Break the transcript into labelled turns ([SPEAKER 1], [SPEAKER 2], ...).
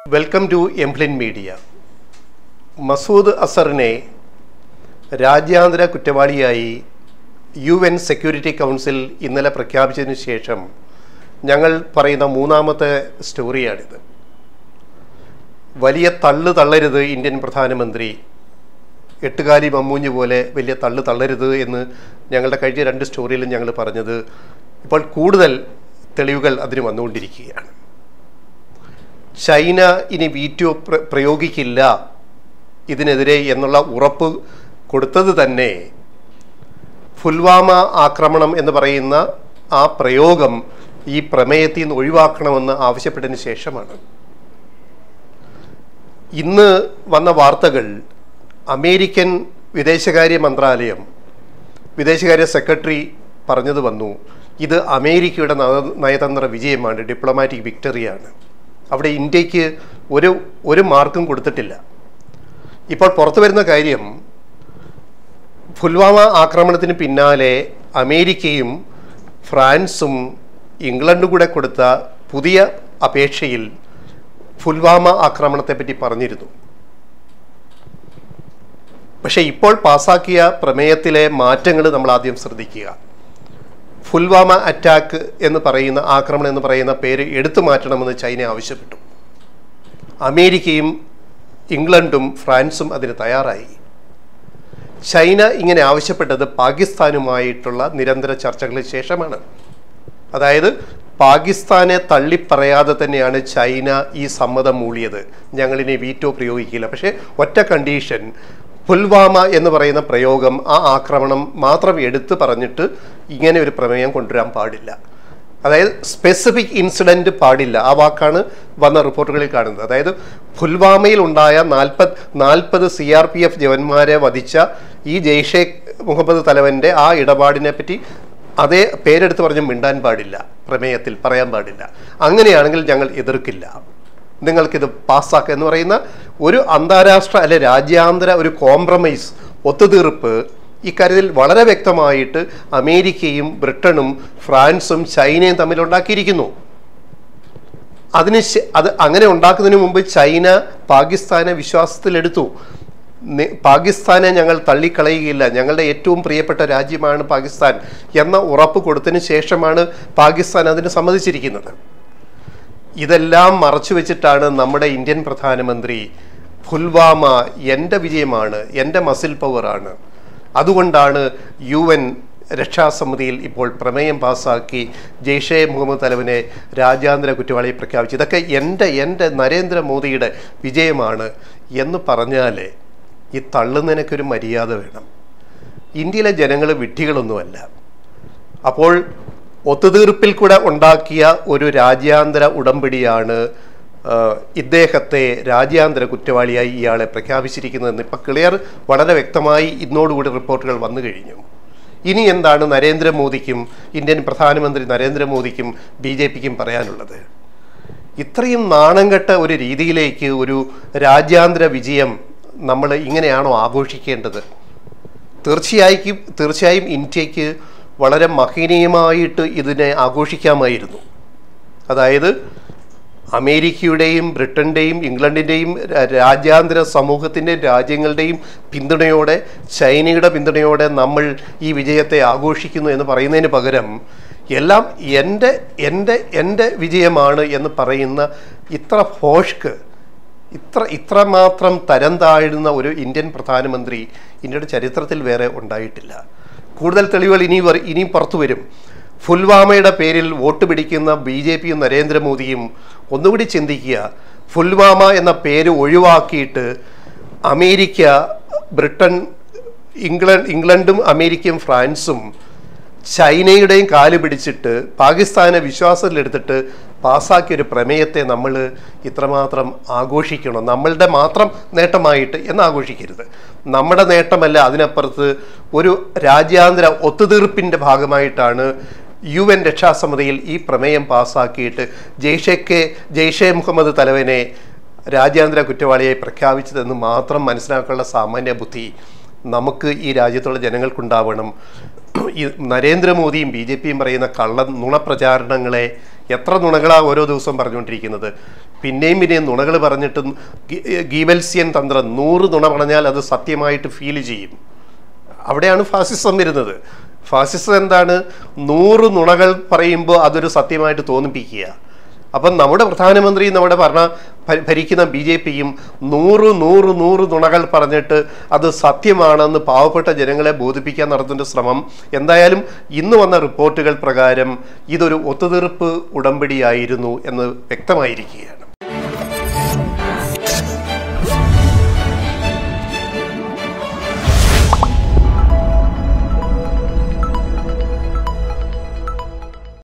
[SPEAKER 1] welcome to എംപ്ലിൻ media Masood അസറിനെ രാജ്യാന്തര കുറ്റവാളിയായി യു എൻ സെക്യൂരിറ്റി കൗൺസിൽ ഇന്നലെ പ്രഖ്യാപിച്ചതിന് ശേഷം ഞങ്ങൾ പറയുന്ന മൂന്നാമത്തെ സ്റ്റോറിയാണിത് വലിയ തള്ളു തള്ളരുത് ഇന്ത്യൻ പ്രധാനമന്ത്രി എട്ടുകാലി മമ്മൂഞ്ഞ് പോലെ വലിയ തള്ളു തള്ളരുത് എന്ന് ഞങ്ങളുടെ കഴിഞ്ഞ രണ്ട് സ്റ്റോറിയിലും ഞങ്ങൾ പറഞ്ഞത് ഇപ്പോൾ കൂടുതൽ തെളിവുകൾ അതിന് വന്നുകൊണ്ടിരിക്കുകയാണ് ചൈന ഇനി വീറ്റോ പ്ര പ്രയോഗിക്കില്ല ഇതിനെതിരെ എന്നുള്ള ഉറപ്പ് കൊടുത്തത് തന്നെ ഫുൽവാമ ആക്രമണം എന്ന് പറയുന്ന ആ പ്രയോഗം ഈ പ്രമേയത്തിൽ നിന്ന് ഒഴിവാക്കണമെന്ന് ആവശ്യപ്പെട്ടതിന് ശേഷമാണ് ഇന്ന് വന്ന വാർത്തകൾ അമേരിക്കൻ വിദേശകാര്യ മന്ത്രാലയം വിദേശകാര്യ സെക്രട്ടറി പറഞ്ഞത് വന്നു ഇത് അമേരിക്കയുടെ നയ- നയതന്ത്ര വിജയമാണ് ഡിപ്ലോമാറ്റിക് വിക്ടറിയാണ് അവിടെ ഇന്ത്യക്ക് ഒരു ഒരു മാർക്കും കൊടുത്തിട്ടില്ല ഇപ്പോൾ പുറത്തു വരുന്ന കാര്യം പുൽവാമ ആക്രമണത്തിന് പിന്നാലെ അമേരിക്കയും ഫ്രാൻസും ഇംഗ്ലണ്ടും കൂടെ കൊടുത്ത പുതിയ അപേക്ഷയിൽ പുൽവാമ ആക്രമണത്തെപ്പറ്റി പറഞ്ഞിരുന്നു പക്ഷേ ഇപ്പോൾ പാസാക്കിയ പ്രമേയത്തിലെ മാറ്റങ്ങൾ നമ്മൾ ആദ്യം ശ്രദ്ധിക്കുക പുൽവാമ അറ്റാക്ക് എന്ന് പറയുന്ന ആക്രമണം എന്ന് പറയുന്ന പേര് എടുത്തു മാറ്റണമെന്ന് ചൈന ആവശ്യപ്പെട്ടു അമേരിക്കയും ഇംഗ്ലണ്ടും ഫ്രാൻസും അതിന് തയ്യാറായി ചൈന ഇങ്ങനെ ആവശ്യപ്പെട്ടത് പാകിസ്ഥാനുമായിട്ടുള്ള നിരന്തര ചർച്ചകൾക്ക് ശേഷമാണ് അതായത് പാകിസ്ഥാനെ തള്ളിപ്പറയാതെ തന്നെയാണ് ചൈന ഈ സമ്മതം മൂളിയത് ഞങ്ങളിനി വീറ്റോ പ്രയോഗിക്കില്ല പക്ഷേ ഒറ്റ കണ്ടീഷൻ പുൽവാമ എന്ന് പറയുന്ന പ്രയോഗം ആ ആക്രമണം മാത്രം എടുത്തു പറഞ്ഞിട്ട് ഇങ്ങനെ ഒരു പ്രമേയം കൊണ്ടുവരാൻ പാടില്ല അതായത് സ്പെസിഫിക് ഇൻസിഡന്റ് പാടില്ല ആ വാക്കാണ് വന്ന റിപ്പോർട്ടുകളിൽ കാണുന്നത് അതായത് പുൽവാമയിൽ ഉണ്ടായ നാൽപ്പത് നാൽപ്പത് സി ആർ പി എഫ് ജവാന്മാരെ വധിച്ച ഈ ജെയ്ഷെ മുഹമ്മദ് തലവന്റെ ആ ഇടപാടിനെ പറ്റി അതേ പേരെടുത്ത് പറഞ്ഞ് മിണ്ടാൻ പാടില്ല പ്രമേയത്തിൽ പറയാൻ പാടില്ല അങ്ങനെയാണെങ്കിൽ ഞങ്ങൾ എതിർക്കില്ല നിങ്ങൾക്കിത് പാസ്സാക്കുക എന്ന് പറയുന്ന ഒരു അന്താരാഷ്ട്ര അല്ലെ രാജ്യാന്തര ഒരു കോംപ്രമൈസ് ഒത്തുതീർപ്പ് ഇക്കാര്യത്തിൽ വളരെ വ്യക്തമായിട്ട് അമേരിക്കയും ബ്രിട്ടനും ഫ്രാൻസും ചൈനയും തമ്മിൽ ഉണ്ടാക്കിയിരിക്കുന്നു അതിന് ശേ- അത് അങ്ങനെ ഉണ്ടാക്കുന്നതിന് മുമ്പ് ചൈന പാകിസ്ഥാനെ വിശ്വാസത്തിലെടുത്തു നി- പാകിസ്ഥാനെ ഞങ്ങൾ തള്ളിക്കളയുകയില്ല ഞങ്ങളുടെ ഏറ്റവും പ്രിയപ്പെട്ട രാജ്യമാണ് പാകിസ്ഥാൻ എന്ന ഉറപ്പ് കൊടുത്തതിന് ശേഷമാണ് പാകിസ്ഥാൻ അതിന് സമ്മതിച്ചിരിക്കുന്നത് ഇതെല്ലാം മറച്ചു വെച്ചിട്ടാണ് നമ്മുടെ ഇന്ത്യൻ പ്രധാനമന്ത്രി പുൽവാമ എൻ്റെ വിജയമാണ് എൻ്റെ മസിൽ പവറാണ് അതുകൊണ്ടാണ് യു എൻ രക്ഷാസമിതിയിൽ ഇപ്പോൾ പ്രമേയം പാസ്സാക്കി ജെയ്ഷെ മുഹമ്മദ് തലവനെ രാജ്യാന്തര കുറ്റവാളിയെ പ്രഖ്യാപിച്ചു ഇതൊക്കെ എൻ്റെ എൻ്റെ നരേന്ദ്രമോദിയുടെ വിജയമാണ് എന്ന് പറഞ്ഞാൽ ഈ തള്ളുന്നതിനൊക്കെ ഒരു മര്യാദ വേണം ഇന്ത്യയിലെ ജനങ്ങൾ വിഡ്ഢികളൊന്നുമല്ല അപ്പോൾ ഒത്തുതീർപ്പിൽ കൂടെ ഉണ്ടാക്കിയ ഒരു രാജ്യാന്തര ഉടമ്പടിയാണ് ആ, ഇദ്ദേഹത്തെ രാജ്യാന്തര കുറ്റവാളിയായി ഇയാളെ പ്രഖ്യാപിച്ചിരിക്കുന്നതെന്ന് ഇപ്പം ക്ലിയർ വളരെ വ്യക്തമായി ഇന്നോടുകൂടി റിപ്പോർട്ടുകൾ വന്നു കഴിഞ്ഞു ഇനി എന്താണ് നരേന്ദ്രമോദിക്കും ഇന്ത്യൻ പ്രധാനമന്ത്രി നരേന്ദ്രമോദിക്കും ബി ജെ പിക്കും പറയാനുള്ളത് ഇത്രയും നാണം കെട്ട ഒരു രീതിയിലേക്ക് ഒരു രാജ്യാന്തര വിജയം നമ്മൾ ഇങ്ങനെയാണോ ആഘോഷിക്കേണ്ടത് തീർച്ചയായും തീർച്ചയായും ഇന്ത്യക്ക് വളരെ മഹനീയമായിട്ട് ഇതിനെ ആഘോഷിക്കാമായിരുന്നു അതായത് അമേരിക്കയുടെയും ബ്രിട്ടൻ്റെയും ഇംഗ്ലണ്ടിൻ്റെയും രാ- രാജ്യാന്തര സമൂഹത്തിൻ്റെയും രാജ്യങ്ങളുടെയും പിന്തുണയോടെ ചൈനയുടെ പിന്തുണയോടെ നമ്മൾ ഈ വിജയത്തെ ആഘോഷിക്കുന്നു എന്ന് പറയുന്നതിന് പകരം എല്ലാം എൻ്റെ എൻ്റെ എൻ്റെ വിജയമാണ് എന്ന് പറയുന്ന ഇത്ര ഫോഷ്ക്ക് ഇത്ര ഇത്രമാത്രം തരം താഴുന്ന ഒരു ഇന്ത്യൻ പ്രധാനമന്ത്രി ഇന്ത്യയുടെ ചരിത്രത്തിൽ വേറെ ഉണ്ടായിട്ടില്ല കൂടുതൽ തെളിവുകൾ ഇനി വര- ഇനിയും പുറത്തു വരും പുൽവാമയുടെ പേരിൽ വോട്ട് പിടിക്കുന്ന ബി ജെ പിയും നരേന്ദ്രമോദിയും ഒന്നുകൂടി ചിന്തിക്കുക പുൽവാമ എന്ന പേര് ഒഴിവാക്കിയിട്ട് അമേരിക്ക ബ്രിട്ടൻ ഇംഗ്ലണ്ട് ഇംഗ്ലണ്ടും അമേരിക്കയും ഫ്രാൻസും ചൈനയുടെയും കാല് പിടിച്ചിട്ട് പാകിസ്ഥാനെ വിശ്വാസത്തിലെടുത്തിട്ട് പാസ്സാക്കിയ ഒരു പ്രമേയത്തെ നമ്മൾ ഇത്രമാത്രം ആഘോഷിക്കണം നമ്മളുടെ മാത്രം നേട്ടമായിട്ട് എന്ന് ആഘോഷിക്കരുത് നമ്മുടെ നേട്ടമല്ല അതിനപ്പുറത്ത് ഒരു രാജ്യാന്തര ഒത്തുതീർപ്പിൻ്റെ ഭാഗമായിട്ടാണ് യു എൻ രക്ഷാസമിതിയിൽ ഈ പ്രമേയം പാസ്സാക്കിയിട്ട് ജെയ്ഷെക്കെ ജെയ്ഷെ മുഹമ്മദ് തലവനെ രാജ്യാന്തര കുറ്റവാളിയായി പ്രഖ്യാപിച്ചതെന്ന് മാത്രം മനസ്സിലാക്കാനുള്ള സാമാന്യ ബുദ്ധി നമുക്ക് ഈ രാജ്യത്തുള്ള ജനങ്ങൾക്കുണ്ടാവണം ഈ നരേന്ദ്രമോദിയും ബി ജെ പിയും പറയുന്ന കള്ള നുണപ്രചാരണങ്ങളെ എത്ര നുണകളാ ഓരോ ദിവസവും പറഞ്ഞുകൊണ്ടിരിക്കുന്നത് പിന്നെയും പിന്നെയും നുണകൾ പറഞ്ഞിട്ടും ഗി- ഗീബൽസ്യൻ തന്ത്രം നൂറ് നുണ പറഞ്ഞാൽ അത് സത്യമായിട്ട് ഫീൽ ചെയ്യും അവിടെയാണ് ഫാസിസം വരുന്നത് ഫാസിസം എന്താണ് നൂറ് നുണകൾ പറയുമ്പോൾ അതൊരു സത്യമായിട്ട് തോന്നിപ്പിക്കുക അപ്പം നമ്മുടെ പ്രധാനമന്ത്രി നമ്മുടെ ഭരണ ഭ- ഭരിക്കുന്ന ബി ജെ പിയും നൂറ് നൂറ് നൂറ് നുണകൾ പറഞ്ഞിട്ട് അത് സത്യമാണെന്ന് പാവപ്പെട്ട ജനങ്ങളെ ബോധിപ്പിക്കാൻ നടത്തുന്ന ശ്രമം എന്തായാലും ഇന്ന് വന്ന റിപ്പോർട്ടുകൾ പ്രകാരം ഇതൊരു ഒത്തുതീർപ്പ് ഉടമ്പടിയായിരുന്നു എന്ന് വ്യക്തമായിരിക്കുകയാണ്